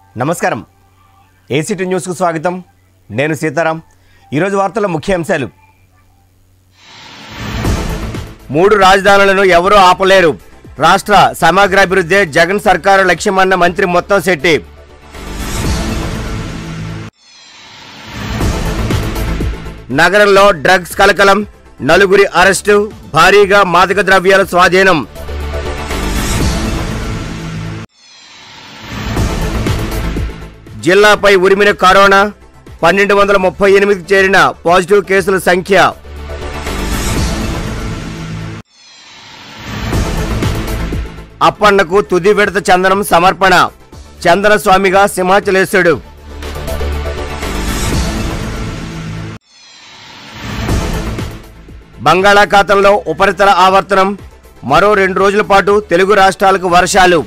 నమస్కారం ఏసీటీ న్యూస్కు స్వాగతం నేను సీతారాం ఈరోజు వార్తల ముఖ్య అంశాలు మూడు రాజధానులను ఎవరూ ఆపలేరు రాష్ట్ర సమగ్రాభివృద్ధి జగన్ సర్కారు లక్ష్యమన్న మంత్రి మొత్తం శెట్టి నగరంలో డ్రగ్స్ కలకలం నలుగురి అరెస్టు భారీగా మాదక ద్రవ్యాల స్వాధీనం జిల్లాపై ఉరిమిన కరోనా పన్నెండు వందల ముప్పై ఎనిమిదికి చేరిన పాజిటివ్ కేసుల సంఖ్య అప్పన్నకు తుది విడత చందనం సమర్పణ చందన స్వామిగా సింహాచలేశుడు బంగాళాఖాతంలో ఉపరితల ఆవర్తనం మరో రెండు రోజుల పాటు తెలుగు రాష్ట్రాలకు వర్షాలు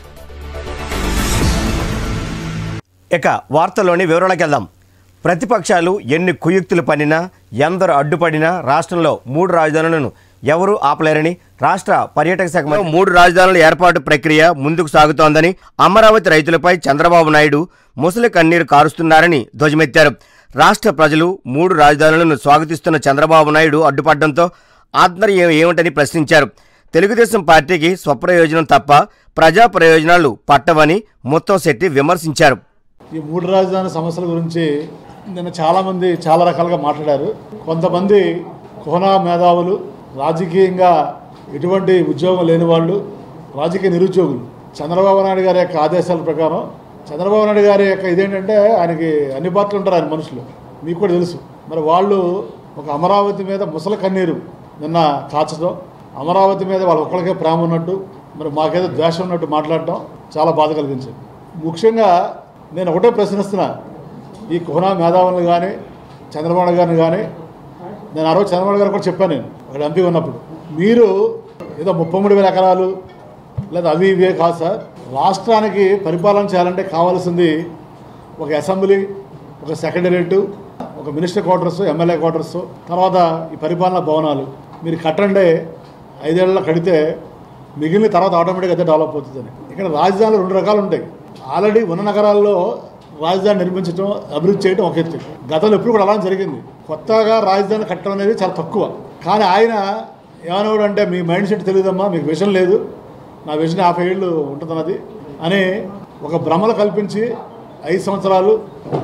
ఇక వార్తల్లోని వివరాలకు వెళ్దాం ప్రతిపక్షాలు ఎన్ని కుయుక్తులు పన్నినా ఎందరు అడ్డుపడినా రాష్ట్రంలో మూడు రాజధానులను ఎవరూ ఆపలేరని రాష్ట్ర పర్యాటక శాఖ మంత్రి మూడు రాజధానుల ఏర్పాటు ప్రక్రియ ముందుకు సాగుతోందని అమరావతి రైతులపై చంద్రబాబు నాయుడు ముసలి కన్నీరు కారుస్తున్నారని ధ్వజమెత్తారు రాష్ట్ర ప్రజలు మూడు రాజధానులను స్వాగతిస్తున్న చంద్రబాబు నాయుడు అడ్డుపడడంతో ఆత్మర్యం ఏమిటని ప్రశ్నించారు తెలుగుదేశం పార్టీకి స్వప్రయోజనం తప్ప ప్రజా ప్రయోజనాలు పట్టవని ముత్తంశెట్టి విమర్శించారు ఈ మూడు రాజధాని సమస్యల గురించి నిన్న చాలామంది చాలా రకాలుగా మాట్లాడారు కొంతమంది కోనా మేధావులు రాజకీయంగా ఎటువంటి ఉద్యోగం లేని వాళ్ళు రాజకీయ నిరుద్యోగులు చంద్రబాబు నాయుడు గారి యొక్క ఆదేశాల ప్రకారం చంద్రబాబు నాయుడు గారి యొక్క ఇదేంటంటే ఆయనకి అన్ని పార్టీలు ఉంటారు ఆయన మనుషులు మీకు కూడా తెలుసు మరి వాళ్ళు ఒక అమరావతి మీద ముసల కన్నీరు నిన్న కాచడం అమరావతి మీద వాళ్ళ ఒక్కరికే ప్రేమ ఉన్నట్టు మరి మాకేదో ద్వేషం ఉన్నట్టు మాట్లాడటం చాలా బాధ కలిగించింది ముఖ్యంగా నేను ఒకటే ప్రశ్నిస్తున్నా ఈ కుహనా మేధావులను కానీ చంద్రబాబు గారిని కానీ నేను ఆ రోజు చంద్రబాబు గారు కూడా చెప్పాను నేను అక్కడ ఎంపీ ఉన్నప్పుడు మీరు ఏదో ముప్పై మూడు వేల ఎకరాలు లేదా అవి ఇవే కాదు సార్ రాష్ట్రానికి పరిపాలన చేయాలంటే కావాల్సింది ఒక అసెంబ్లీ ఒక సెక్రటరియట్ ఒక మినిస్టర్ క్వార్టర్స్ ఎమ్మెల్యే క్వార్టర్స్ తర్వాత ఈ పరిపాలనా భవనాలు మీరు కట్టండి ఐదేళ్లలో కడితే మిగిలిన తర్వాత ఆటోమేటిక్గా అదే డెవలప్ అవుతుందని ఇక్కడ రాజధానులు రెండు రకాలు ఉంటాయి ఆల్రెడీ ఉన్న నగరాల్లో రాజధాని నిర్మించడం అభివృద్ధి చేయడం ఒక ఎత్తు గతంలో ఎప్పుడు కూడా అలా జరిగింది కొత్తగా రాజధాని కట్టడం అనేది చాలా తక్కువ కానీ ఆయన ఏమనేవాడు అంటే మీ మైండ్ సెట్ తెలియదమ్మా మీకు విషయం లేదు నా విజన్ యాభై ఏళ్ళు ఉంటుందన్నది అని ఒక భ్రమలు కల్పించి ఐదు సంవత్సరాలు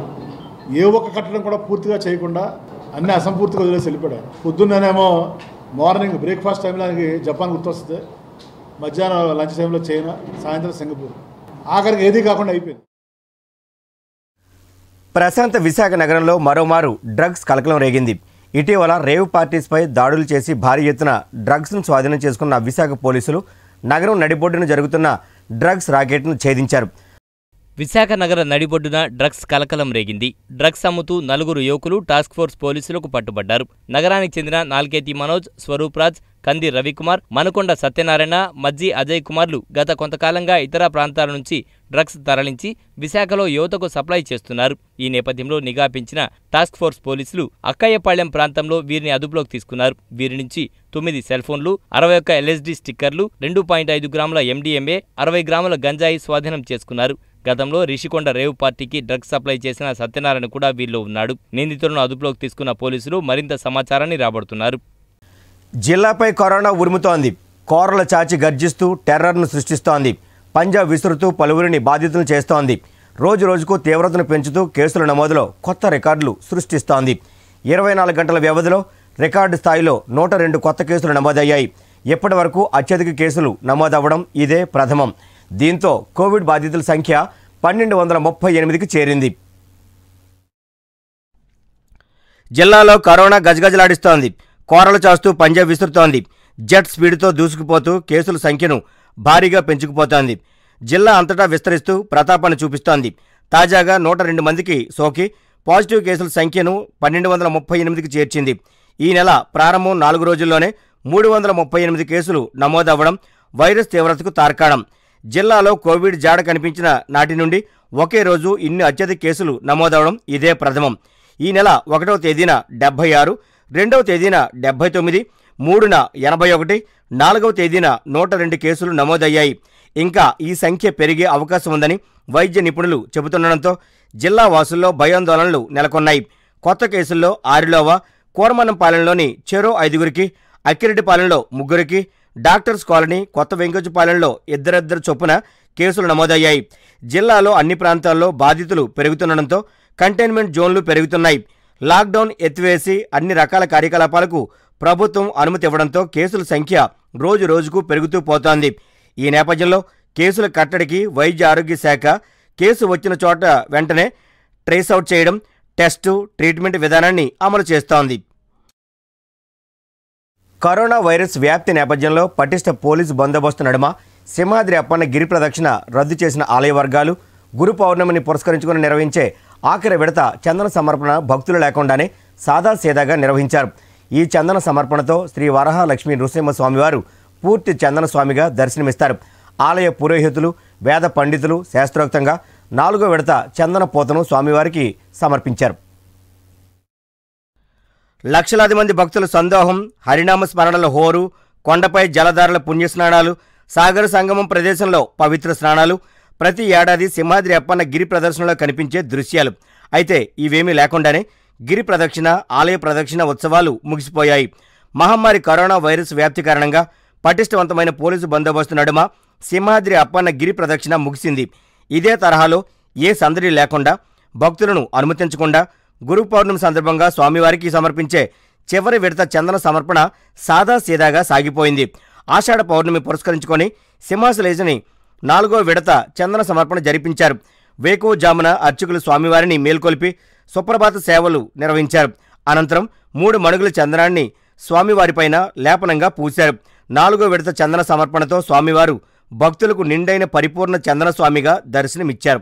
ఏ ఒక్క కట్టడం కూడా పూర్తిగా చేయకుండా అన్ని అసంపూర్తిగా వదిలేసి వెళ్ళిపోయాడు పొద్దున్నేమో మార్నింగ్ బ్రేక్ఫాస్ట్ టైంలో ఆయనకి జపాన్ గుర్తొస్తుంది మధ్యాహ్నం లంచ్ టైంలో చైనా సాయంత్రం సింగపూర్ ఆఖరికి ఏది కాకుండా అయిపోయింది ప్రశాంత విశాఖ నగరంలో మరోమారు డ్రగ్స్ కలకలం రేగింది ఇటీవల రేవ్ పార్టీస్పై దాడులు చేసి భారీ ఎత్తున డ్రగ్స్ను స్వాధీనం చేసుకున్న విశాఖ పోలీసులు నగరం నడిబొడ్డున జరుగుతున్న డ్రగ్స్ రాకెట్ను ఛేదించారు విశాఖ నగర నడిబొడ్డున డ్రగ్స్ కలకలం రేగింది డ్రగ్స్ అమ్ముతూ నలుగురు యువకులు టాస్క్ ఫోర్స్ పోలీసులకు పట్టుబడ్డారు నగరానికి చెందిన నాల్కేతి మనోజ్ స్వరూప్ రాజ్ కంది రవికుమార్ మనకొండ సత్యనారాయణ మజ్జి అజయ్ కుమార్లు గత కొంతకాలంగా ఇతర ప్రాంతాల నుంచి డ్రగ్స్ తరలించి విశాఖలో యువతకు సప్లై చేస్తున్నారు ఈ నేపథ్యంలో నిఘా పెంచిన టాస్క్ ఫోర్స్ పోలీసులు అక్కయ్యపాళ్యం ప్రాంతంలో వీరిని అదుపులోకి తీసుకున్నారు వీరి నుంచి తొమ్మిది సెల్ ఫోన్లు అరవై ఒక్క ఎల్ఎస్డి స్టిక్కర్లు రెండు పాయింట్ ఐదు గ్రాముల ఎండీఎంఏ అరవై గ్రాముల గంజాయి స్వాధీనం చేసుకున్నారు గతంలో రిషికొండ రేవ్ పార్టీకి డ్రగ్స్ సప్లై చేసిన సత్యనారాయణ కూడా వీరిలో ఉన్నాడు నిందితులను అదుపులోకి తీసుకున్న పోలీసులు మరింత సమాచారాన్ని రాబడుతున్నారు జిల్లాపై కరోనా ఉరుముతోంది కోరల చాచి గర్జిస్తూ టెర్రర్ను సృష్టిస్తోంది పంజాబ్ విసురుతూ పలువురిని బాధితులు చేస్తోంది రోజు రోజుకు తీవ్రతను పెంచుతూ కేసుల నమోదులో కొత్త రికార్డులు సృష్టిస్తోంది ఇరవై నాలుగు గంటల వ్యవధిలో రికార్డు స్థాయిలో నూట రెండు కొత్త కేసులు నమోదయ్యాయి ఇప్పటి వరకు అత్యధిక కేసులు నమోదవ్వడం ఇదే ప్రథమం దీంతో కోవిడ్ బాధితుల సంఖ్య పన్నెండు వందల ముప్పై ఎనిమిదికి చేరింది జిల్లాలో కరోనా గజగజలాడిస్తోంది కోరలు చాస్తూ పంజాబ్ విసురుతోంది జెట్ స్పీడ్తో దూసుకుపోతూ కేసుల సంఖ్యను భారీగా పెంచుకుపోతోంది జిల్లా అంతటా విస్తరిస్తూ ప్రతాపాన్ని చూపిస్తోంది తాజాగా నూట రెండు మందికి సోకి పాజిటివ్ కేసుల సంఖ్యను పన్నెండు వందల ముప్పై ఎనిమిదికి చేర్చింది ఈ నెల ప్రారంభం నాలుగు రోజుల్లోనే మూడు వందల ముప్పై ఎనిమిది కేసులు నమోదవ్వడం వైరస్ తీవ్రతకు తార్కాణం జిల్లాలో కోవిడ్ జాడ కనిపించిన నాటి నుండి ఒకే రోజు ఇన్ని అత్యధిక కేసులు నమోదవడం ఇదే ప్రథమం ఈ నెల ఒకటవ తేదీన డెబ్బై ఆరు రెండవ తేదీన డెబ్బై తొమ్మిది మూడున ఎనభై ఒకటి నాలుగవ తేదీన నూట రెండు కేసులు నమోదయ్యాయి ఇంకా ఈ సంఖ్య పెరిగే అవకాశం ఉందని వైద్య నిపుణులు చెబుతుండడంతో జిల్లా వాసుల్లో భయాందోళనలు నెలకొన్నాయి కొత్త కేసుల్లో ఆరిలోవా కోరమన్నంపాలెంలోని చెరో ఐదుగురికి అక్కిరెడ్డిపాలెంలో ముగ్గురికి డాక్టర్స్ కాలనీ కొత్త వెంకటపాలెంలో ఇద్దరిద్దరు చొప్పున కేసులు నమోదయ్యాయి జిల్లాలో అన్ని ప్రాంతాల్లో బాధితులు పెరుగుతుండడంతో కంటైన్మెంట్ జోన్లు పెరుగుతున్నాయి లాక్డౌన్ ఎత్తివేసి అన్ని రకాల కార్యకలాపాలకు ప్రభుత్వం అనుమతి ఇవ్వడంతో కేసుల సంఖ్య రోజు రోజుకు పెరుగుతూ పోతోంది ఈ నేపథ్యంలో కేసుల కట్టడికి వైద్య ఆరోగ్య శాఖ కేసు వచ్చిన చోట వెంటనే ట్రేస్ అవుట్ చేయడం టెస్టు ట్రీట్మెంట్ విధానాన్ని అమలు చేస్తోంది కరోనా వైరస్ వ్యాప్తి నేపథ్యంలో పటిష్ట పోలీసు బందోబస్తు నడుమ సింహాద్రి అప్పన్న గిరి ప్రదక్షిణ రద్దు చేసిన ఆలయ వర్గాలు గురు పౌర్ణమిని పురస్కరించుకుని నిర్వహించే ఆఖరి విడత చందన సమర్పణ భక్తులు లేకుండానే సాదాసీదాగా నిర్వహించారు ఈ చందన సమర్పణతో శ్రీ వరహలక్ష్మి నృసింహ స్వామివారు పూర్తి చందన స్వామిగా దర్శనమిస్తారు ఆలయ పురోహితులు వేద పండితులు శాస్త్రోక్తంగా నాలుగో విడత చందన పోతను స్వామివారికి సమర్పించారు లక్షలాది మంది భక్తుల సందోహం హరినామ స్మరణల హోరు కొండపై జలధారల పుణ్యస్నానాలు సాగర సంగమం ప్రదేశంలో పవిత్ర స్నానాలు ప్రతి ఏడాది సింహాద్రి అప్పన్న గిరి ప్రదర్శనలో కనిపించే దృశ్యాలు అయితే ఇవేమీ లేకుండానే గిరి ప్రదక్షిణ ఆలయ ప్రదక్షిణ ఉత్సవాలు ముగిసిపోయాయి మహమ్మారి కరోనా వైరస్ వ్యాప్తి కారణంగా పటిష్టవంతమైన పోలీసు బందోబస్తు నడుమ సింహాద్రి అప్పన్న గిరి ప్రదక్షిణ ముగిసింది ఇదే తరహాలో ఏ సందడి లేకుండా భక్తులను అనుమతించకుండా గురు పౌర్ణమి సందర్భంగా స్వామివారికి సమర్పించే చివరి విడత చందన సమర్పణ సాదాసీదాగా సాగిపోయింది ఆషాఢ పౌర్ణమి పురస్కరించుకొని సింహాసలేజని నాలుగో విడత చందన సమర్పణ జరిపించారు వేకువజామున అర్చకులు స్వామివారిని మేల్కొల్పి సుప్రభాత సేవలు నిర్వహించారు అనంతరం మూడు మణుగుల చందనాన్ని స్వామివారిపైన లేపనంగా పూశారు నాలుగో విడత చందన సమర్పణతో స్వామివారు భక్తులకు నిండైన పరిపూర్ణ చందన స్వామిగా దర్శనమిచ్చారు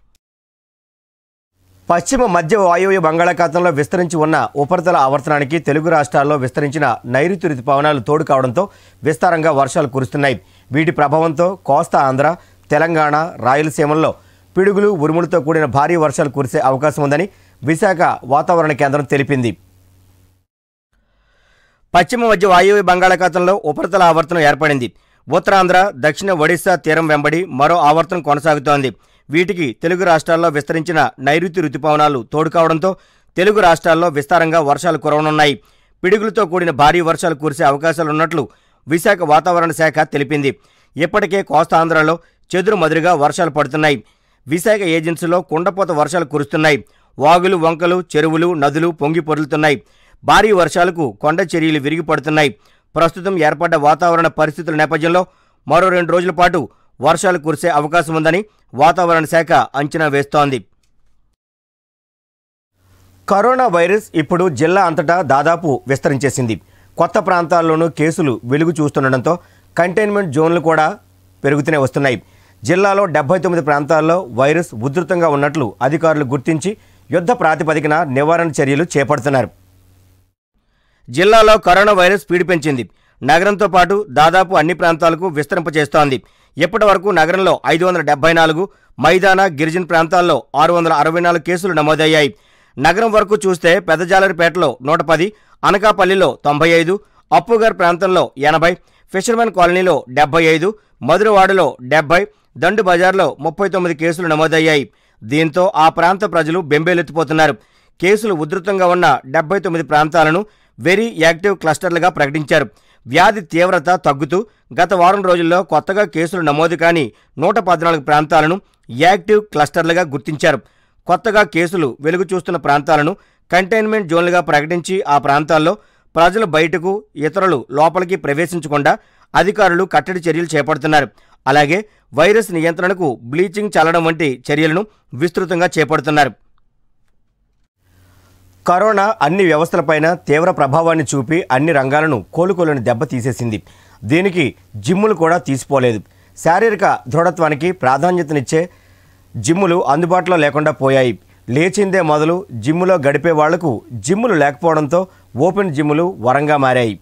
పశ్చిమ మధ్య వాయువ్య బంగాళాఖాతంలో విస్తరించి ఉన్న ఉపరితల ఆవర్తనానికి తెలుగు రాష్ట్రాల్లో విస్తరించిన నైరుతి రుతుపవనాలు తోడు కావడంతో విస్తారంగా వర్షాలు కురుస్తున్నాయి వీటి ప్రభావంతో కోస్తా ఆంధ్ర తెలంగాణ రాయలసీమల్లో పిడుగులు ఉరుములతో కూడిన భారీ వర్షాలు కురిసే అవకాశం ఉందని విశాఖ వాతావరణ కేంద్రం తెలిపింది పశ్చిమ మధ్య వాయువ్య బంగాళాఖాతంలో ఉపరితల ఆవర్తనం ఏర్పడింది ఉత్తరాంధ్ర దక్షిణ ఒడిశా తీరం వెంబడి మరో ఆవర్తనం కొనసాగుతోంది వీటికి తెలుగు రాష్ట్రాల్లో విస్తరించిన నైరుతి రుతుపవనాలు తోడు కావడంతో తెలుగు రాష్ట్రాల్లో విస్తారంగా వర్షాలు కురవనున్నాయి పిడుగులతో కూడిన భారీ వర్షాలు కురిసే అవకాశాలున్నట్లు విశాఖ వాతావరణ శాఖ తెలిపింది ఇప్పటికే కోస్తాంధ్రలో చెదురు మదురుగా వర్షాలు పడుతున్నాయి విశాఖ ఏజెన్సీలో కుండపోత వర్షాలు కురుస్తున్నాయి వాగులు వంకలు చెరువులు నదులు పొంగి పొరులుతున్నాయి భారీ వర్షాలకు కొండ చర్యలు విరిగి పడుతున్నాయి ప్రస్తుతం ఏర్పడ్డ వాతావరణ పరిస్థితుల నేపథ్యంలో మరో రెండు రోజుల పాటు వర్షాలు కురిసే అవకాశం ఉందని వాతావరణ శాఖ అంచనా వేస్తోంది కరోనా వైరస్ ఇప్పుడు జిల్లా అంతటా దాదాపు విస్తరించేసింది కొత్త ప్రాంతాల్లోనూ కేసులు వెలుగు చూస్తుండటంతో కంటైన్మెంట్ జోన్లు కూడా పెరుగుతూనే వస్తున్నాయి జిల్లాలో డెబ్బై తొమ్మిది ప్రాంతాల్లో వైరస్ ఉధృతంగా ఉన్నట్లు అధికారులు గుర్తించి యుద్ధ ప్రాతిపదికన నివారణ చర్యలు చేపడుతున్నారు జిల్లాలో కరోనా వైరస్ పీడి పెంచింది నగరంతో పాటు దాదాపు అన్ని ప్రాంతాలకు విస్తరింపజేస్తోంది ఇప్పటి వరకు నగరంలో ఐదు వందల డెబ్బై నాలుగు మైదాన గిరిజన ప్రాంతాల్లో ఆరు వందల అరవై నాలుగు కేసులు నమోదయ్యాయి నగరం వరకు చూస్తే పెద్దజాలరిపేటలో నూట పది అనకాపల్లిలో తొంభై ఐదు అప్పుగర్ ప్రాంతంలో ఎనభై ఫిషర్మెన్ కాలనీలో డెబ్బై ఐదు మధురవాడలో డెబ్బై దండు బజార్లో ముప్పై తొమ్మిది కేసులు నమోదయ్యాయి దీంతో ఆ ప్రాంత ప్రజలు బెంబేలెత్తిపోతున్నారు కేసులు ఉధృతంగా ఉన్న డెబ్బై తొమ్మిది ప్రాంతాలను వెరీ యాక్టివ్ క్లస్టర్లుగా ప్రకటించారు వ్యాధి తీవ్రత తగ్గుతూ గత వారం రోజుల్లో కొత్తగా కేసులు నమోదు కాని నూట పద్నాలుగు ప్రాంతాలను యాక్టివ్ క్లస్టర్లుగా గుర్తించారు కొత్తగా కేసులు వెలుగు చూస్తున్న ప్రాంతాలను కంటైన్మెంట్ జోన్లుగా ప్రకటించి ఆ ప్రాంతాల్లో ప్రజలు బయటకు ఇతరులు లోపలికి ప్రవేశించకుండా అధికారులు కట్టడి చర్యలు చేపడుతున్నారు అలాగే వైరస్ నియంత్రణకు బ్లీచింగ్ చల్లడం వంటి చర్యలను విస్తృతంగా చేపడుతున్నారు కరోనా అన్ని వ్యవస్థలపైన తీవ్ర ప్రభావాన్ని చూపి అన్ని రంగాలను కోలుకోలేని దెబ్బతీసేసింది దీనికి జిమ్ములు కూడా తీసిపోలేదు శారీరక దృఢత్వానికి ప్రాధాన్యతనిచ్చే జిమ్ములు అందుబాటులో లేకుండా పోయాయి లేచిందే మొదలు జిమ్ములో గడిపే వాళ్లకు జిమ్ములు లేకపోవడంతో ఓపెన్ జిమ్ములు వరంగా మారాయి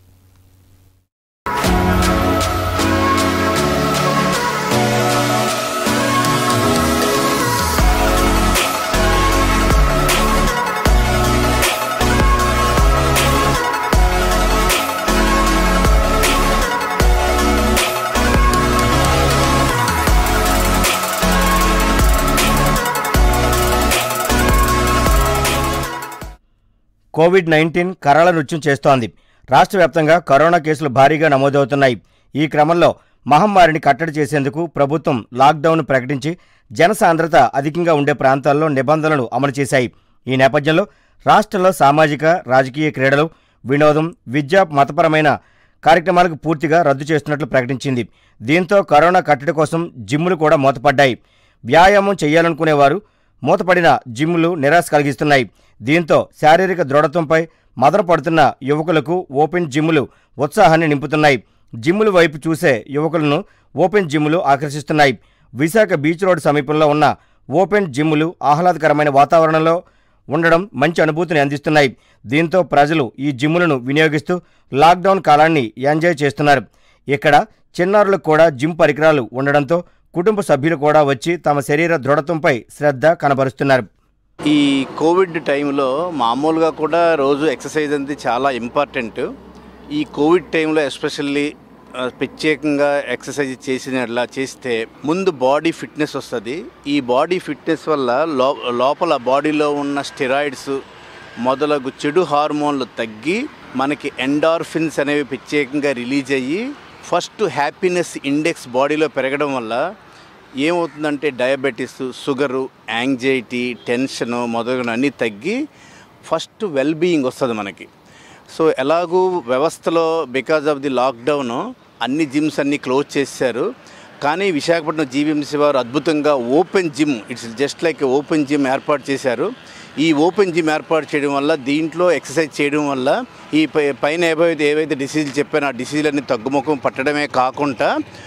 కోవిడ్ నైన్టీన్ కరాళ నృత్యం చేస్తోంది రాష్ట్ర వ్యాప్తంగా కరోనా కేసులు భారీగా నమోదవుతున్నాయి ఈ క్రమంలో మహమ్మారిని కట్టడి చేసేందుకు ప్రభుత్వం లాక్డౌన్ ప్రకటించి జనసాంద్రత అధికంగా ఉండే ప్రాంతాల్లో నిబంధనలు అమలు చేశాయి ఈ నేపథ్యంలో రాష్ట్రంలో సామాజిక రాజకీయ క్రీడలు వినోదం విద్యా మతపరమైన కార్యక్రమాలకు పూర్తిగా రద్దు చేస్తున్నట్లు ప్రకటించింది దీంతో కరోనా కట్టడి కోసం జిమ్ములు కూడా మూతపడ్డాయి వ్యాయామం చేయాలనుకునేవారు మూతపడిన జిమ్లు నిరాశ కలిగిస్తున్నాయి దీంతో శారీరక దృఢత్వంపై మదన పడుతున్న యువకులకు ఓపెన్ జిమ్లు ఉత్సాహాన్ని నింపుతున్నాయి జిమ్ముల వైపు చూసే యువకులను ఓపెన్ జిమ్లు ఆకర్షిస్తున్నాయి విశాఖ బీచ్ రోడ్ సమీపంలో ఉన్న ఓపెన్ జిమ్లు ఆహ్లాదకరమైన వాతావరణంలో ఉండడం మంచి అనుభూతిని అందిస్తున్నాయి దీంతో ప్రజలు ఈ జిమ్ములను వినియోగిస్తూ లాక్డౌన్ కాలాన్ని ఎంజాయ్ చేస్తున్నారు ఇక్కడ చిన్నారులకు కూడా జిమ్ పరికరాలు ఉండడంతో కుటుంబ సభ్యులు కూడా వచ్చి తమ శరీర దృఢత్వంపై శ్రద్ధ కనబరుస్తున్నారు ఈ కోవిడ్ టైంలో మామూలుగా కూడా రోజు ఎక్సర్సైజ్ అనేది చాలా ఇంపార్టెంట్ ఈ కోవిడ్ టైంలో ఎస్పెషల్లీ ఆ, ప్రత్యేకంగా ఎక్సర్సైజ్ చేసినట్లా చేస్తే ముందు బాడీ ఫిట్నెస్ వస్తుంది ఈ బాడీ ఫిట్నెస్ వల్ల లో లోపల బాడీలో ఉన్న స్టెరాయిడ్స్ మొదలగు చెడు హార్మోన్లు తగ్గి మనకి ఎండార్ఫిన్స్ అనేవి ప్రత్యేకంగా రిలీజ్ అయ్యి ఫస్ట్ హ్యాపీనెస్ ఇండెక్స్ బాడీలో పెరగడం వల్ల ఏమవుతుందంటే డయాబెటీస్ షుగరు యాంగ్జైటీ టెన్షన్ మొదలగున అన్నీ తగ్గి ఫస్ట్ వెల్ బీయింగ్ వస్తుంది మనకి సో ఎలాగూ వ్యవస్థలో బికాజ్ ఆఫ్ ది లాక్డౌన్ అన్ని జిమ్స్ అన్నీ క్లోజ్ చేశారు కానీ విశాఖపట్నం జీవీఎంసీ వారు అద్భుతంగా open gym it's just like open gym ఏర్పాటు చేశారు ఈ ఓపెన్ జిమ్ ఏర్పాటు చేయడం వల్ల దీంట్లో ఎక్సర్సైజ్ చేయడం వల్ల ఈ పై- పైన ఏవైతే ఏవైతే డిసీజులు చెప్పానో ఆ డిసీజులన్నీ తగ్గుముఖం పట్టడమే కాకుండా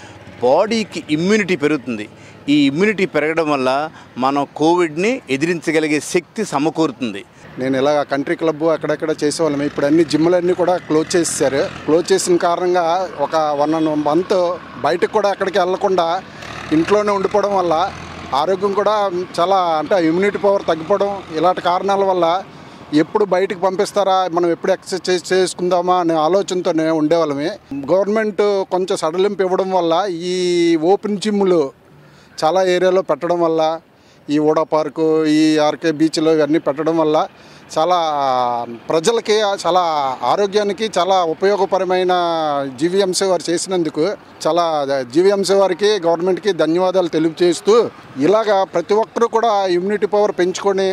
బాడీకి ఇమ్యూనిటీ పెరుగుతుంది ఈ ఇమ్యూనిటీ పెరగడం వల్ల మనం కోవిడ్ని ఎదిరించగలిగే శక్తి సమకూరుతుంది నేను ఇలా కంట్రీ క్లబ్ అక్కడక్కడ చేసేవాళ్ళం ఇప్పుడు అన్ని జిమ్లన్నీ కూడా క్లోజ్ చేసేసారు క్లోజ్ చేసిన కారణంగా ఒక వన్ అండ్ మంత్ బయటకు కూడా అక్కడికి వెళ్లకుండా ఇంట్లోనే ఉండిపోవడం వల్ల ఆరోగ్యం కూడా చాలా అంటే ఇమ్యూనిటీ పవర్ తగ్గిపోవడం ఇలాంటి కారణాల వల్ల ఎప్పుడు బయటికి పంపిస్తారా మనం ఎప్పుడు ఎక్సర్సైజ్ చేసుకుందామా అనే ఆలోచనతోనే ఉండేవాళ్ళమే గవర్నమెంట్ కొంచెం సడలింపు ఇవ్వడం వల్ల ఈ ఓపెన్ జిమ్లు చాలా ఏరియాలో పెట్టడం వల్ల ఈ ఓడా పార్కు ఈ ఆర్కే బీచ్లో ఇవన్నీ పెట్టడం వల్ల చాలా ప్రజలకి చాలా ఆరోగ్యానికి చాలా ఉపయోగపరమైన జీవీఎంసీ వారు చేసినందుకు చాలా జీవీఎంసీ వారికి గవర్నమెంట్కి ధన్యవాదాలు తెలియజేస్తూ ఇలాగా ప్రతి ఒక్కరూ కూడా ఇమ్యూనిటీ పవర్ పెంచుకొని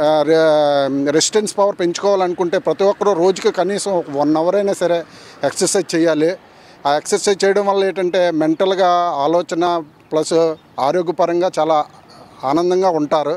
రెసిస్టెన్స్ పవర్ పెంచుకోవాలనుకుంటే ప్రతి ఒక్కరూ రోజుకి కనీసం వన్ అవర్ అయినా సరే ఎక్సర్సైజ్ చేయాలి ఆ ఎక్సర్సైజ్ చేయడం వల్ల ఏంటంటే మెంటల్గా ఆలోచన ప్లస్ ఆరోగ్యపరంగా చాలా ఆనందంగా ఉంటారు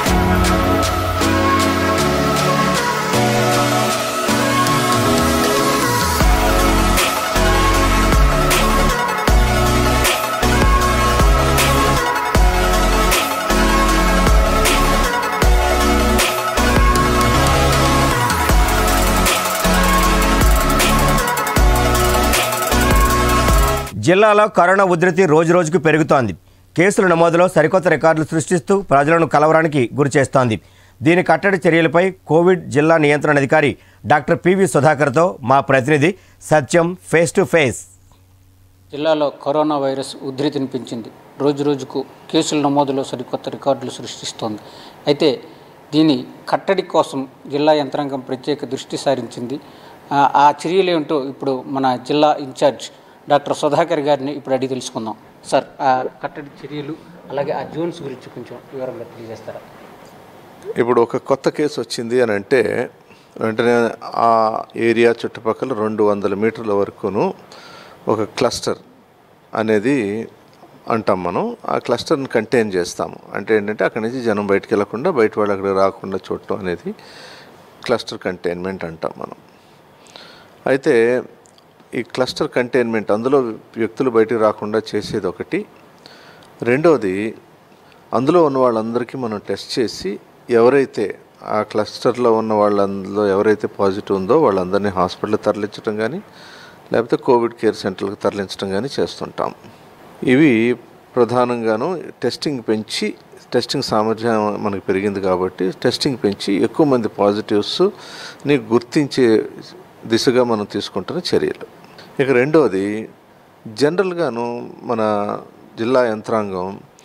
జిల్లాలో కరోనా ఉధృతి రోజురోజుకు పెరుగుతోంది కేసుల నమోదులో సరికొత్త రికార్డులు సృష్టిస్తూ ప్రజలను కలవరానికి గురిచేస్తోంది దీని కట్టడి చర్యలపై కోవిడ్ జిల్లా నియంత్రణ అధికారి డాక్టర్ పివి సుధాకర్తో మా ప్రతినిధి సత్యం ఫేస్ టు ఫేస్ జిల్లాలో కరోనా వైరస్ ఉధృతిని పెంచింది రోజు రోజుకు కేసుల నమోదులో సరికొత్త రికార్డులు సృష్టిస్తోంది అయితే దీని కట్టడి కోసం జిల్లా యంత్రాంగం ప్రత్యేక దృష్టి సారించింది ఆ, ఆ చర్యలు ఏమిటో ఇప్పుడు మన జిల్లా ఇన్ఛార్జ్ డాక్టర్ సుధాకర్ గారిని ఇప్పుడు అడిగి తెలుసుకుందాం సార్ ఆ కట్టడి చర్యలు అలాగే ఆ జోన్స్ గురించి కొంచెం వివరంగా తెలియజేస్తారా ఇప్పుడు ఒక కొత్త కేసు వచ్చింది అని అంటే వెంటనే ఆ ఏరియా చుట్టుపక్కల రెండు వందల మీటర్ల వరకును ఒక క్లస్టర్ అనేది అంటాం మనం ఆ క్లస్టర్ని కంటైన్ చేస్తాము అంటే ఏంటంటే అక్కడి నుంచి జనం బయటికి వెళ్ళకుండా బయట వాళ్ళు అక్కడ రాకుండా చూడటం అనేది క్లస్టర్ కంటైన్మెంట్ అంటాం మనం అయితే ఈ క్లస్టర్ కంటైన్మెంట్ అందులో వ్యక్తులు బయటికి రాకుండా చేసేది ఒకటి రెండవది అందులో ఉన్న వాళ్ళందరికీ మనం టెస్ట్ చేసి ఎవరైతే ఆ క్లస్టర్లో ఉన్న వాళ్ళందులో ఎవరైతే పాజిటివ్ ఉందో వాళ్ళందరినీ హాస్పిటల్ తరలించడం కానీ లేకపోతే కోవిడ్ కేర్ సెంటర్లకు తరలించడం కానీ చేస్తుంటాం ఇవి ప్రధానంగాను టెస్టింగ్ పెంచి టెస్టింగ్ సామర్థ్యం మనకు పెరిగింది కాబట్టి టెస్టింగ్ పెంచి ఎక్కువ మంది పాజిటివ్స్ని గుర్తించే దిశగా మనం తీసుకుంటున్న చర్యలు ఇక రెండవది జనరల్గాను మన జిల్లా యంత్రాంగం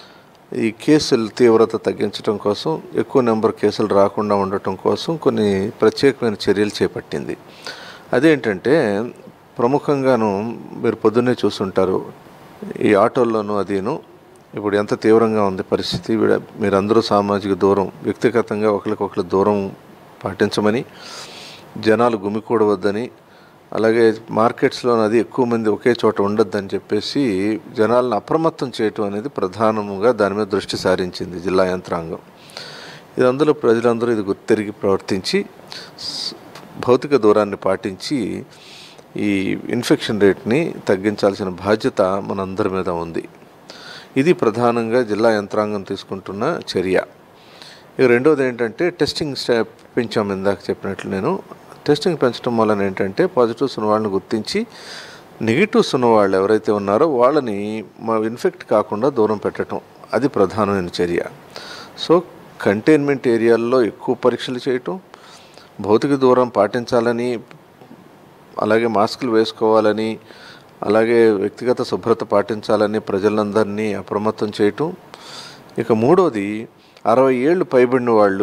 ఈ కేసుల తీవ్రత తగ్గించడం కోసం ఎక్కువ నెంబర్ కేసులు రాకుండా ఉండటం కోసం కొన్ని ప్రత్యేకమైన చర్యలు చేపట్టింది అదేంటంటే ప్రముఖంగాను మీరు పొద్దున్నే చూసుంటారు ఈ ఆటోల్లోనూ అదీను ఇప్పుడు ఎంత తీవ్రంగా ఉంది పరిస్థితి వీడ- మీరందరూ సామాజిక దూరం వ్యక్తిగతంగా ఒకరికొకరు దూరం పాటించమని జనాలు గుమికూడవద్దని అలాగే మార్కెట్స్లో అది ఎక్కువ మంది ఒకే చోట ఉండొద్దని చెప్పేసి జనాలను అప్రమత్తం చేయటం అనేది ప్రధానముగా దాని మీద దృష్టి సారించింది జిల్లా యంత్రాంగం ఇది అందులో ప్రజలందరూ ఇది గుర్తెరిగి ప్రవర్తించి స్- భౌతిక దూరాన్ని పాటించి ఈ ఇన్ఫెక్షన్ రేట్ని తగ్గించాల్సిన బాధ్యత మనందరి మీద ఉంది ఇది ప్రధానంగా జిల్లా యంత్రాంగం తీసుకుంటున్న చర్య ఇక రెండోది ఏంటంటే టెస్టింగ్ స్టాప్ పెంచాం ఇందాక చెప్పినట్లు నేను టెస్టింగ్ పెంచడం వలన ఏంటంటే పాజిటివ్స్ ఉన్న వాళ్ళని గుర్తించి నెగిటివ్స్ ఉన్న వాళ్ళు ఎవరైతే ఉన్నారో వాళ్ళని మా ఇన్ఫెక్ట్ కాకుండా దూరం పెట్టడం అది ప్రధానమైన చర్య సో కంటైన్మెంట్ ఏరియాల్లో ఎక్కువ పరీక్షలు చేయటం భౌతిక దూరం పాటించాలని అలాగే మాస్కులు వేసుకోవాలని అలాగే వ్యక్తిగత శుభ్రత పాటించాలని ప్రజలందరినీ అప్రమత్తం చేయటం ఇక మూడోది అరవై ఏళ్ళు పైబడిన వాళ్ళు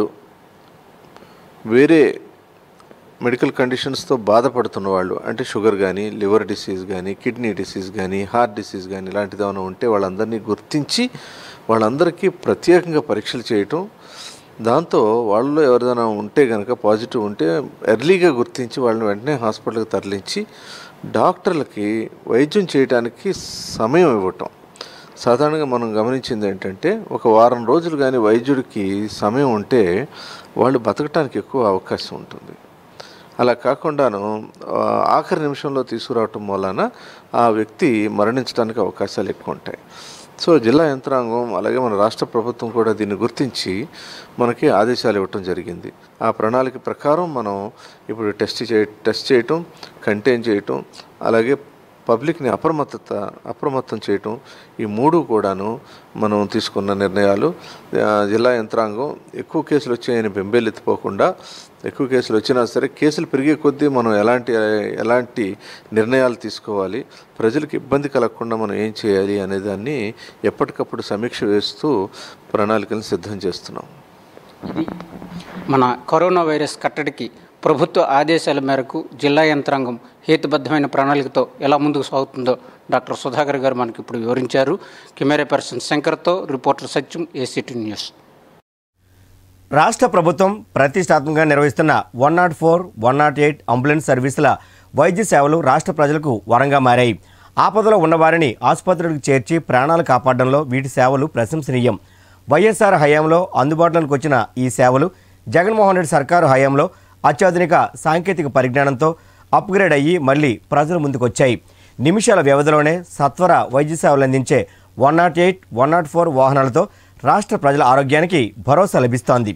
వేరే మెడికల్ కండిషన్స్తో బాధపడుతున్న వాళ్ళు అంటే షుగర్ కానీ లివర్ డిసీజ్ కానీ కిడ్నీ డిసీజ్ కానీ హార్ట్ డిసీజ్ కానీ ఇలాంటిది ఏమైనా ఉంటే వాళ్ళందరినీ గుర్తించి వాళ్ళందరికీ ప్రత్యేకంగా పరీక్షలు చేయటం దాంతో వాళ్ళలో ఎవరిదైనా ఉంటే కనుక పాజిటివ్ ఉంటే ఎర్లీగా గుర్తించి వాళ్ళని వెంటనే హాస్పిటల్కి తరలించి డాక్టర్లకి వైద్యం చేయడానికి సమయం ఇవ్వటం సాధారణంగా మనం గమనించింది ఏంటంటే ఒక వారం రోజులు కానీ వైద్యుడికి సమయం ఉంటే వాళ్ళు బతకటానికి ఎక్కువ అవకాశం ఉంటుంది అలా కాకుండాను ఆ, ఆఖరి నిమిషంలో తీసుకురావటం వలన ఆ వ్యక్తి మరణించడానికి అవకాశాలు ఎక్కువ ఉంటాయి సో జిల్లా యంత్రాంగం అలాగే మన రాష్ట్ర ప్రభుత్వం కూడా దీన్ని గుర్తించి మనకి ఆదేశాలు ఇవ్వటం జరిగింది ఆ ప్రణాళిక ప్రకారం మనం ఇప్పుడు టెస్ట్ చే టెస్ట్ చేయటం కంటైన్ చేయటం అలాగే పబ్లిక్ని అప్రమత్తత అప్రమత్తం చేయటం ఈ మూడు కూడాను మనం తీసుకున్న నిర్ణయాలు ఆ, జిల్లా యంత్రాంగం ఎక్కువ కేసులు వచ్చాయని బెంబేలెత్తిపోకుండా ఎక్కువ కేసులు వచ్చినా సరే కేసులు పెరిగే కొద్దీ మనం ఎలాంటి ఎలాంటి నిర్ణయాలు తీసుకోవాలి ప్రజలకు ఇబ్బంది కలగకుండా మనం ఏం చేయాలి అనే దాన్ని ఎప్పటికప్పుడు సమీక్ష వేస్తూ ప్రణాళికలను సిద్ధం చేస్తున్నాం ఇది మన కరోనా వైరస్ కట్టడికి ప్రభుత్వ ఆదేశాల మేరకు జిల్లా యంత్రాంగం హేతుబద్ధమైన ప్రణాళికతో ఎలా ముందుకు సాగుతుందో డాక్టర్ సుధాకర్ గారు మనకి ఇప్పుడు వివరించారు కెమెరా పర్సన్ శంకర్తో రిపోర్టర్ సత్యం ఏసీటీ న్యూస్ రాష్ట్ర ప్రభుత్వం ప్రతిష్టాత్మకంగా నిర్వహిస్తున్న one not four one not eight ambulance సర్వీసుల వైద్య సేవలు రాష్ట్ర ప్రజలకు వరంగా మారాయి ఆపదలో ఉన్నవారిని ఆసుపత్రులకు చేర్చి ప్రాణాలు కాపాడడంలో వీటి సేవలు ప్రశంసనీయం వైఎస్ఆర్ హయాంలో అందుబాటులోకి వచ్చిన ఈ సేవలు జగన్మోహన్ రెడ్డి సర్కారు హయాంలో అత్యాధునిక సాంకేతిక పరిజ్ఞానంతో అప్గ్రేడ్ అయ్యి మళ్ళీ ప్రజల ముందుకొచ్చాయి నిమిషాల వ్యవధిలోనే సత్వర వైద్య సేవలు అందించే one not eight one not four వాహనాలతో రాష్ట్ర ప్రజల ఆరోగ్యానికి భరోసా లభిస్తోంది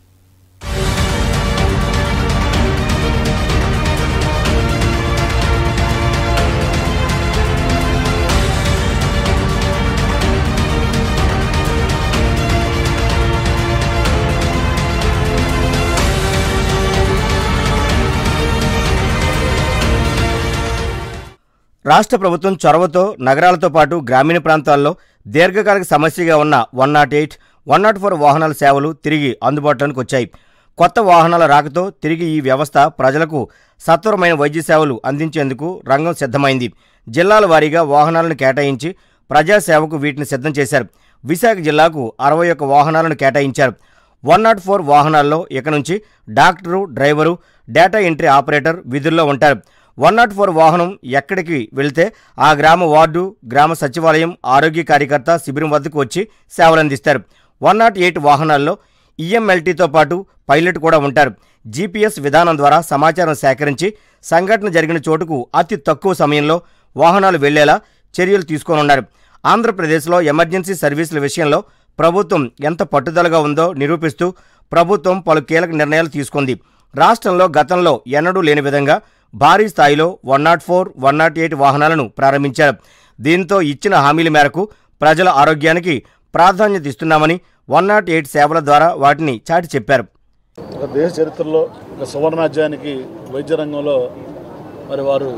రాష్ట్ర ప్రభుత్వం చొరవతో నగరాలతో పాటు గ్రామీణ ప్రాంతాల్లో దీర్ఘకాలిక సమస్యగా ఉన్న one not eight one not four వాహనాల సేవలు తిరిగి అందుబాటులోకి వచ్చాయి కొత్త వాహనాల రాకతో తిరిగి ఈ వ్యవస్థ ప్రజలకు సత్వరమైన వైద్య సేవలు అందించేందుకు రంగం సిద్ధమైంది జిల్లాల వారీగా వాహనాలను కేటాయించి ప్రజాసేవకు వీటిని సిద్ధం చేశారు విశాఖ జిల్లాకు అరవై ఒక్క వాహనాలను కేటాయించారు వన్ నాట్ ఫోర్ వాహనాల్లో ఇక నుంచి doctor driver data entry operator విధుల్లో ఉంటారు వన్ నాట్ ఫోర్ వాహనం ఎక్కడికి వెళితే ఆ గ్రామ వార్డు గ్రామ సచివాలయం ఆరోగ్య కార్యకర్త శిబిరం వద్దకు వచ్చి సేవలందిస్తారు వన్ నాట్ ఎయిట్ వాహనాల్లో ఈఎంఎల్టీతో పాటు పైలట్ కూడా ఉంటారు జీపీఎస్ విధానం ద్వారా సమాచారం సేకరించి సంఘటన జరిగిన చోటుకు అతి తక్కువ సమయంలో వాహనాలు వెళ్లేలా చర్యలు తీసుకోనున్నారు ఆంధ్రప్రదేశ్లో ఎమర్జెన్సీ సర్వీసుల విషయంలో ప్రభుత్వం ఎంత పట్టుదలగా ఉందో నిరూపిస్తూ ప్రభుత్వం పలు కీలక నిర్ణయాలు తీసుకుంది రాష్ట్రంలో గతంలో ఎన్నడూ లేని విధంగా భారీ స్థాయిలో one not four one not eight వాహనాలను ప్రారంభించారు దీంతో ఇచ్చిన హామీల మేరకు ప్రజల ఆరోగ్యానికి ప్రాధాన్యత ఇస్తున్నామని వన్ నాట్ ఎయిట్ సేవల ద్వారా వాటిని చాటి చెప్పారు ఒక దేశ చరిత్రలో ఒక సువర్ణాధ్యాయానికి వైద్య రంగంలో మరి వారు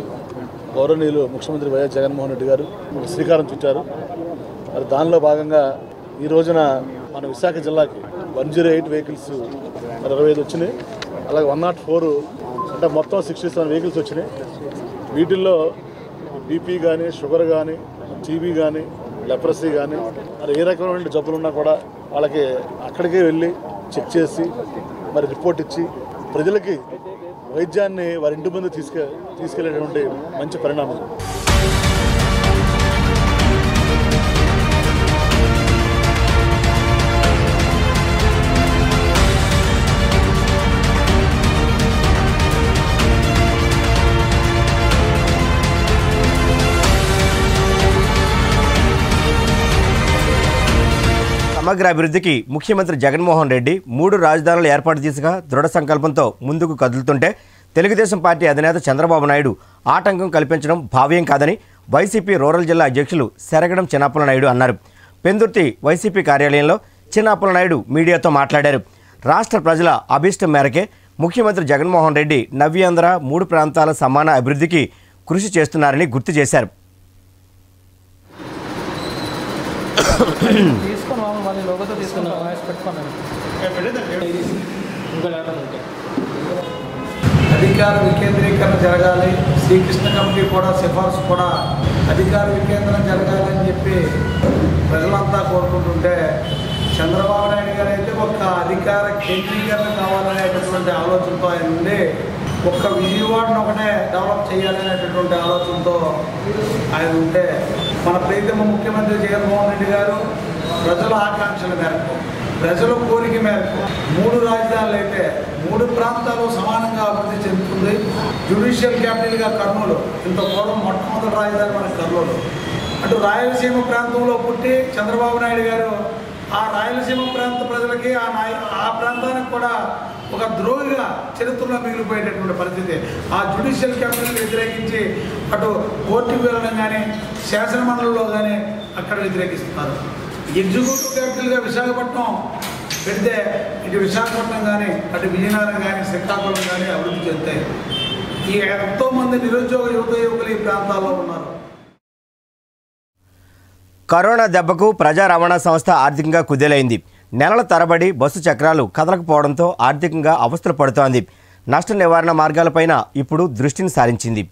గౌరవనీయులు ముఖ్యమంత్రి వైఎస్ జగన్మోహన్ రెడ్డి గారు ఒక శ్రీకారం చుట్టారు మరి దానిలో భాగంగా ఈ రోజున మన విశాఖ జిల్లాకి వన్ జీరో ఎయిట్ వెహికల్స్ ఇరవై ఐదు వచ్చినాయి అలాగే వన్ నాట్ ఫోర్ అంటే మొత్తం సిక్స్టీ సెవెన్ వెహికల్స్ వచ్చినాయి వీటిల్లో బీపీ కానీ షుగర్ కానీ టీబీ కానీ లెప్రసీ కానీ మరి ఏ రకమైన జబ్బులు ఉన్నా కూడా వాళ్ళకి అక్కడికే వెళ్ళి చెక్ చేసి మరి రిపోర్ట్ ఇచ్చి ప్రజలకి వైద్యాన్ని వారి ఇంటి ముందు తీసుకె తీసుకెళ్లేటువంటి మంచి పరిణామం సమగ్ర అభివృద్ధికి ముఖ్యమంత్రి జగన్మోహన్ రెడ్డి మూడు రాజధానుల ఏర్పాటు దిశగా దృఢ సంకల్పంతో ముందుకు కదులుతుంటే తెలుగుదేశం పార్టీ అధినేత చంద్రబాబు నాయుడు ఆటంకం కల్పించడం భావ్యం కాదని వైసీపీ రూరల్ జిల్లా అధ్యక్షులు శరగడం చిన్నప్పల నాయుడు అన్నారు పెందుర్తి వైసీపీ కార్యాలయంలో చిన్నప్పల నాయుడు మీడియాతో మాట్లాడారు రాష్ట్ర ప్రజల అభీష్టం మేరకే ముఖ్యమంత్రి జగన్మోహన్ రెడ్డి నవ్యాంధ్ర మూడు ప్రాంతాల సమాన అభివృద్ధికి కృషి చేస్తున్నారని గుర్తు చేశారు తీసుకుని మళ్ళీ లోగోతో తీసుకున్నాం వాయిస్ పెట్టుకున్నాను అధికార వికేంద్రీకరణ జరగాలి శ్రీకృష్ణ కమిటీ కూడా సిఫార్సు కూడా అధికార వికేంద్రం జరగాలని చెప్పి ప్రజలంతా కోరుకుంటుంటే చంద్రబాబు నాయుడు గారు అయితే ఒక అధికార కేంద్రీకరణ కావాలనేటటువంటి ఆలోచనతో ఆయన ఉండి ఒక్క విజయవాడను ఒకటే డెవలప్ చేయాలనేటటువంటి ఆలోచనతో ఆయన ఉంటే మన ప్రీతమ ముఖ్యమంత్రి జగన్మోహన్ రెడ్డి గారు ప్రజల ఆకాంక్షల మేరకు ప్రజల కోరిక మేరకు మూడు రాజధానులు అయితే మూడు ప్రాంతాలు సమానంగా అభివృద్ధి చెందుతుంది జ్యుడిషియల్ క్యాపిటల్గా కర్నూలు ఇంత పూర్వం మొట్టమొదటి రాజధాని మన కర్నూలు అటు రాయలసీమ ప్రాంతంలో పుట్టి చంద్రబాబు నాయుడు గారు ఆ రాయలసీమ ప్రాంత ప్రజలకి ఆ నాయ ఆ ప్రాంతానికి కూడా ఒక ద్రోహిగా చరిత్రలో మిగిలిపోయేటటువంటి పరిస్థితి ఆ జ్యుడిషియల్ క్యాపిటల్ వ్యతిరేకించి అటు కోర్టుకు వెళ్ళడం కానీ శాసనమండలిలో కానీ అక్కడ వ్యతిరేకిస్తున్నారు ఎగ్జిక్యూటివ్ క్యాపిటల్గా విశాఖపట్నం పెడితే ఇటు విశాఖపట్నం కానీ అటు విజయనగరం కానీ శ్రీకాకుళం కానీ అభివృద్ధి చెందుతాయి ఈ ఎంతో మంది నిరుద్యోగ యువత యువకులు ఈ ప్రాంతాల్లో ఉన్నారు కరోనా దెబ్బకు ప్రజా రవాణా సంస్థ ఆర్థికంగా కుదేలైంది నెలల తరబడి బస్సు చక్రాలు కదలకపోవడంతో ఆర్థికంగా అవస్థలు పడుతోంది నష్ట నివారణ మార్గాలపైన ఇప్పుడు దృష్టిని సారించింది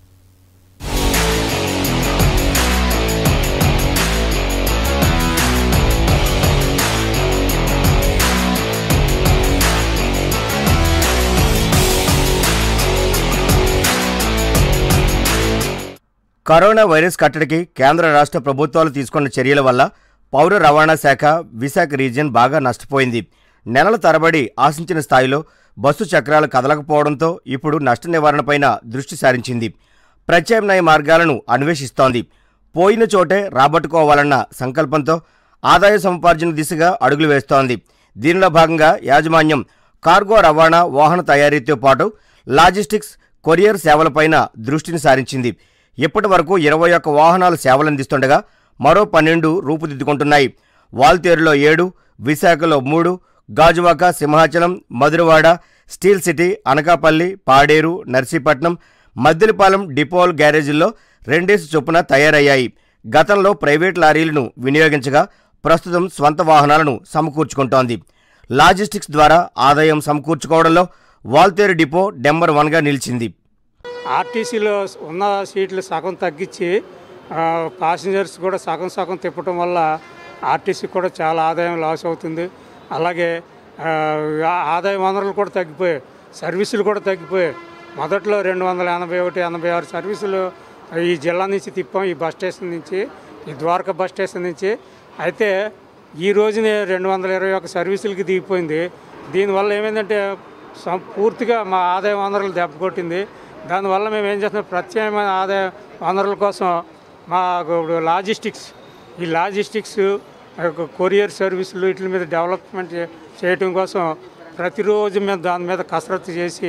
కరోనా వైరస్ కట్టడికి కేంద్ర రాష్ట్ర ప్రభుత్వాలు తీసుకున్న చర్యల వల్ల పౌర రవాణా శాఖ విశాఖ రీజియన్ బాగా నష్టపోయింది నెలల తరబడి ఆశించిన స్థాయిలో బస్సు చక్రాలు కదలకపోవడంతో ఇప్పుడు నష్ట నివారణపైన దృష్టి సారించింది ప్రత్యామ్నాయ మార్గాలను అన్వేషిస్తోంది పోయిన చోటే రాబట్టుకోవాలన్న సంకల్పంతో ఆదాయ సముపార్జన దిశగా అడుగులు వేస్తోంది దీనిలో భాగంగా యాజమాన్యం కార్గో రవాణా వాహన తయారీతో పాటు లాజిస్టిక్స్ కొరియర్ సేవలపైన దృష్టిని సారించింది ఇప్పటి వరకు ఇరవై ఒక్క వాహనాలు సేవలందిస్తుండగా మరో పన్నెండు రూపుదిద్దుకుంటున్నాయి వాల్తేరులో ఏడు విశాఖలో మూడు గాజువాక సింహాచలం మధురవాడ స్టీల్ సిటీ అనకాపల్లి పాడేరు నర్సీపట్నం మద్దిలపాలెం డిపోల్ గ్యారేజీల్లో రెండేసి చొప్పున తయారయ్యాయి గతంలో ప్రైవేట్ లారీలను వినియోగించగా ప్రస్తుతం స్వంత వాహనాలను సమకూర్చుకుంటోంది లాజిస్టిక్స్ ద్వారా ఆదాయం సమకూర్చుకోవడంలో వాల్తేరు డిపో నెంబర్ వన్గా నిలిచింది ఆర్టీసీలో ఉన్న సీట్లు సగం తగ్గించి ఆ, ప్యాసింజర్స్ కూడా సగం సగం తిప్పటం వల్ల ఆర్టీసీ కూడా చాలా ఆదాయం లాస్ అవుతుంది అలాగే ఆ, ఆదాయ వనరులు కూడా తగ్గిపోయాయి సర్వీసులు కూడా తగ్గిపోయాయి మొదట్లో రెండు వందల ఎనభై ఒకటి ఎనభై ఆరు సర్వీసులు ఈ జిల్లా నుంచి తిప్పాం ఈ బస్ స్టేషన్ నుంచి ఈ ద్వారకా బస్ స్టేషన్ నుంచి అయితే ఈ రోజునే రెండు వందల ఇరవై ఒక సర్వీసులకి దిగిపోయింది దీనివల్ల ఏమైందంటే సం- పూర్తిగా మా ఆదాయ వనరులు దెబ్బకొట్టింది దానివల్ల మేము ఏం చేస్తున్నాం ప్రత్యేకమైన ఆదాయ వనరుల కోసం మా ఇప్పుడు లాజిస్టిక్స్ ఈ లాజిస్టిక్స్ కొరియర్ సర్వీసులు వీటి మీద డెవలప్మెంట్ చే- చేయటం కోసం ప్రతిరోజు మేము దాని మీద కసరత్తు చేసి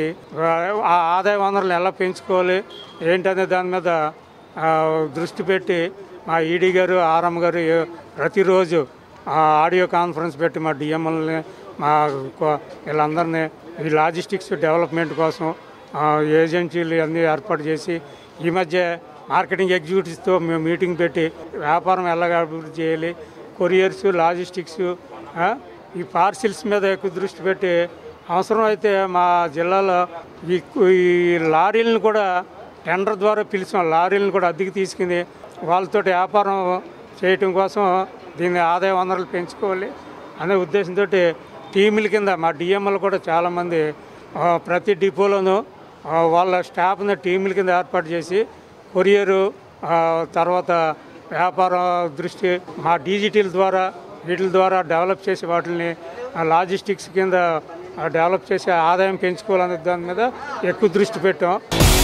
ఆ ఆదాయ వనరులు ఎలా పెంచుకోవాలి ఏంటనే దాని మీద ఆ, దృష్టి పెట్టి మా ఈడీ గారు ఆర్ఎం గారు ఏ- ప్రతిరోజు ఆ ఆడియో కాన్ఫరెన్స్ పెట్టి మా డిఎంఎల్ని మా కొ- వీళ్ళందరినీ ఈ లాజిస్టిక్స్ డెవలప్మెంట్ కోసం ఆ, ఏజెన్సీలు అన్నీ ఏర్పాటు చేసి ఈ మధ్య మార్కెటింగ్ ఎగ్జిక్యూటివ్స్తో మేము మీటింగ్ పెట్టి వ్యాపారం ఎలాగ అభివృద్ధి చేయాలి కొరియర్స్ లాజిస్టిక్స్ ఆ, ఈ పార్సిల్స్ మీద ఎక్కువ దృష్టి పెట్టి అవసరం అయితే మా జిల్లాలో ఈ ఈ లారీలను కూడా టెండర్ ద్వారా పిలిచాం లారీలను కూడా అద్దెకి తీసుకుని వాళ్ళతో వ్యాపారం చేయటం కోసం దీని ఆదాయ వనరులు పెంచుకోవాలి అనే ఉద్దేశంతో టీముల కింద మా డిఎంఎల్ కూడా చాలామంది ఆ, ప్రతి డిపోలోనూ ఆ, వాళ్ళ స్టాఫ్ని టీముల కింద ఏర్పాటు చేసి కొరియరు ఆ, తర్వాత వ్యాపార దృష్టి మా డిజిటల్ ద్వారా వీటి ద్వారా డెవలప్ చేసి వాటిని ఆ, లాజిస్టిక్స్ కింద ఆ, డెవలప్ చేసి ఆదాయం పెంచుకోవాలనే దాని మీద ఎక్కువ దృష్టి పెట్టాం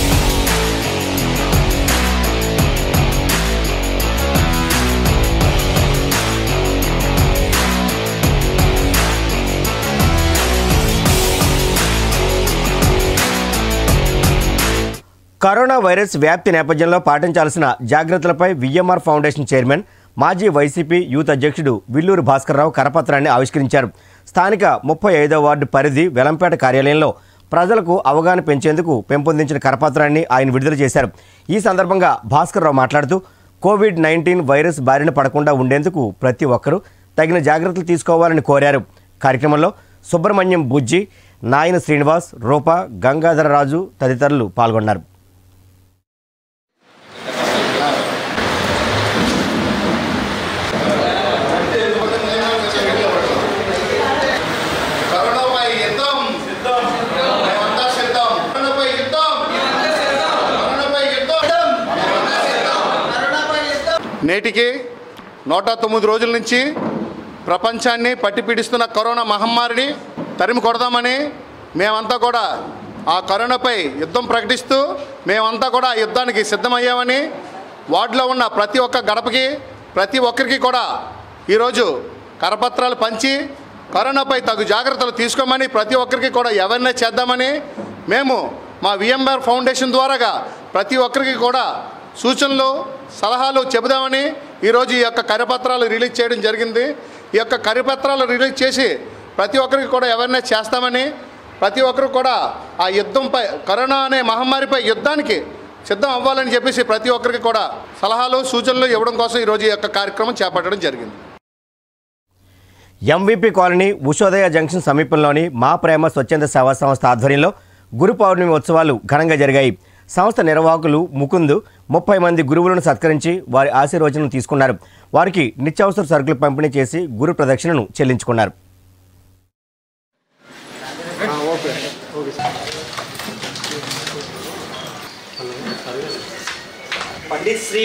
కరోనా వైరస్ వ్యాప్తి నేపథ్యంలో పాటించాల్సిన జాగ్రత్తలపై విఎంఆర్ ఫౌండేషన్ చైర్మన్ మాజీ వైసీపీ యూత్ అధ్యక్షుడు విల్లూరు భాస్కర్రావు కరపత్రాన్ని ఆవిష్కరించారు స్థానిక ముప్పై ఐదో వార్డు పరిధి వెలంపేట కార్యాలయంలో ప్రజలకు అవగాహన పెంచేందుకు పెంపొందించిన కరపత్రాన్ని ఆయన విడుదల చేశారు ఈ సందర్భంగా భాస్కర్రావు మాట్లాడుతూ కోవిడ్ నైన్టీన్ వైరస్ బారిన పడకుండా ఉండేందుకు ప్రతి ఒక్కరూ తగిన జాగ్రత్తలు తీసుకోవాలని కోరారు కార్యక్రమంలో సుబ్రహ్మణ్యం బుజ్జి నాయన శ్రీనివాస్ రూప గంగాధరరాజు తదితరులు పాల్గొన్నారు కరోనాపై యుద్ధం సిద్ధం మేమంతా సిద్ధం కరోనాపై యుద్ధం కరోనాపై యుద్ధం నేటికి నూట తొమ్మిది రోజుల నుంచి ప్రపంచాన్ని పట్టి పీడిస్తున్న కరోనా మహమ్మారిని తరిమి కొడదామని మేమంతా కూడా ఆ కరోనాపై యుద్ధం ప్రకటిస్తూ మేమంతా కూడా ఆ యుద్ధానికి సిద్ధమయ్యామని వార్డులో ఉన్న ప్రతి ఒక్క గడపకి ప్రతి ఒక్కరికి కూడా ఈరోజు కరపత్రాలు పంచి కరోనాపై తగు జాగ్రత్తలు తీసుకోమని ప్రతి ఒక్కరికి కూడా అవేర్నెస్ చేద్దామని మేము మా విఎంఆర్ ఫౌండేషన్ ద్వారాగా ప్రతి ఒక్కరికి కూడా సూచనలు సలహాలు చెబుదామని ఈరోజు ఈ యొక్క కరపత్రాలు రిలీజ్ చేయడం జరిగింది ఈ యొక్క కరపత్రాలు రిలీజ్ చేసి ప్రతి ఒక్కరికి కూడా అవేర్నెస్ చేస్తామని ప్రతి ఒక్కరు కూడా ఆ యుద్ధంపై కరోనా అనే మహమ్మారిపై యుద్ధానికి సిద్ధం అవ్వాలని చెప్పేసి ప్రతి ఒక్కరికి కూడా సలహాలు సూచనలు ఇవ్వడం కోసం ఈరోజు ఈ యొక్క కార్యక్రమం చేపట్టడం జరిగింది ఎంవీపీ కాలనీ ఉషోదయ జంక్షన్ సమీపంలోని మా ప్రేమ స్వచ్ఛంద సేవా సంస్థ ఆధ్వర్యంలో గురు పౌర్ణమి ఉత్సవాలు ఘనంగా జరిగాయి సంస్థ నిర్వాహకులు ముకుందు ముప్పై మంది గురువులను సత్కరించి వారి ఆశీర్వచనం తీసుకున్నారు వారికి నిత్యావసర సరుకులు పంపిణీ చేసి గురు ప్రదక్షిణను చెల్లించుకున్నారు పండిత్ శ్రీ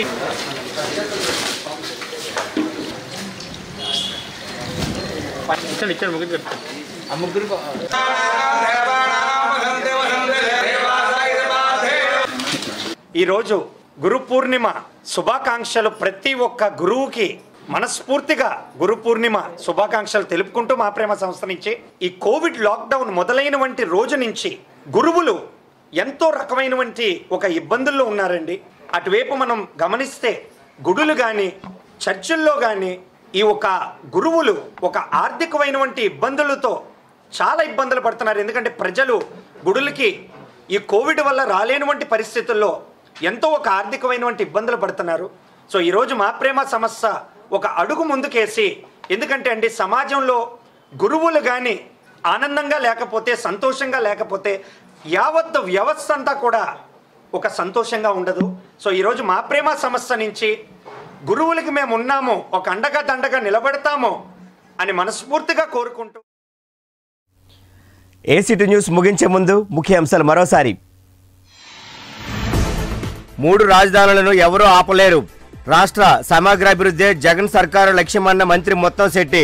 ఈరోజు గురు పూర్ణిమ శుభాకాంక్షలు ప్రతి ఒక్క గురువుకి మనస్ఫూర్తిగా గురు పూర్ణిమ శుభాకాంక్షలు తెలుపుకుంటూ మా ప్రేమ సంస్థ నుంచి ఈ కోవిడ్ లాక్డౌన్ మొదలైన వంటి రోజు నుంచి గురువులు ఎంతో రకమైనటువంటి ఒక ఇబ్బందుల్లో ఉన్నారండి అటువైపు మనం గమనిస్తే గుడులు కానీ చర్చిల్లో కానీ ఈ ఒక గురువులు ఒక ఆర్థికమైనటువంటి ఇబ్బందులతో చాలా ఇబ్బందులు పడుతున్నారు ఎందుకంటే ప్రజలు గుడులకి ఈ కోవిడ్ వల్ల రాలేనటువంటి పరిస్థితుల్లో ఎంతో ఒక ఆర్థికమైనటువంటి ఇబ్బందులు పడుతున్నారు సో ఈరోజు మా ప్రేమ సమస్య ఒక అడుగు ముందుకేసి ఎందుకంటే అండి సమాజంలో గురువులు కానీ ఆనందంగా లేకపోతే సంతోషంగా లేకపోతే యావత్ వ్యవస్థ అంతా కూడా ఒక సంతోషంగా ఉండదు సో ఈరోజు మా ప్రేమ సమస్య నుంచి గురువులకి మేము ఉన్నాము ఒక అండగా దండగా నిలబడతాము అని మనస్ఫూర్తిగా కోరుకుంటూ ఏసీటీ న్యూస్ ముగించే ముందు ముఖ్య అంశాలు మరోసారి మూడు రాజధానులను ఎవరూ ఆపలేరు రాష్ట్ర సమగ్రాభివృద్ధి జగన్ సర్కారు లక్ష్యమన్న మంత్రి మొత్తం శెట్టి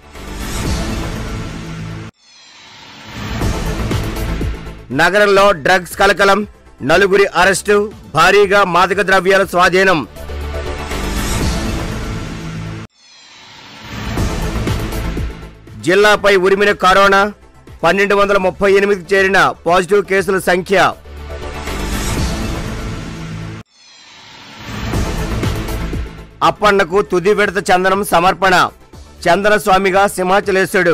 నగరంలో డ్రగ్స్ కలకలం నలుగురి అరెస్టు భారీగా మాదక ద్రవ్యాల స్వాధీనం జిల్లాపై ఉరిమిన కరోనా పన్నెండు వందల ముప్పై ఎనిమిదికి చేరిన పాజిటివ్ కేసుల సంఖ్య అప్పన్నకు తుది విడత చందనం సమర్పణ చందన స్వామిగా సింహాచలేశ్వరుడు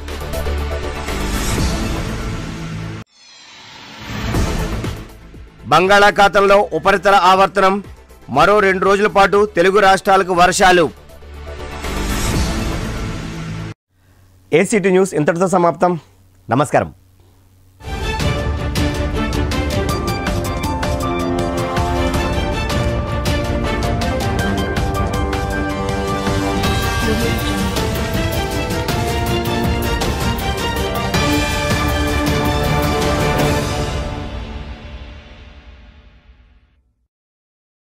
బంగాళాఖాతంలో ఉపరితల ఆవర్తనం మరో రెండు రోజుల పాటు తెలుగు రాష్ట్రాలకు వర్షాలు ఏసీటీ న్యూస్ ఇంతటితో సమాప్తం నమస్కారం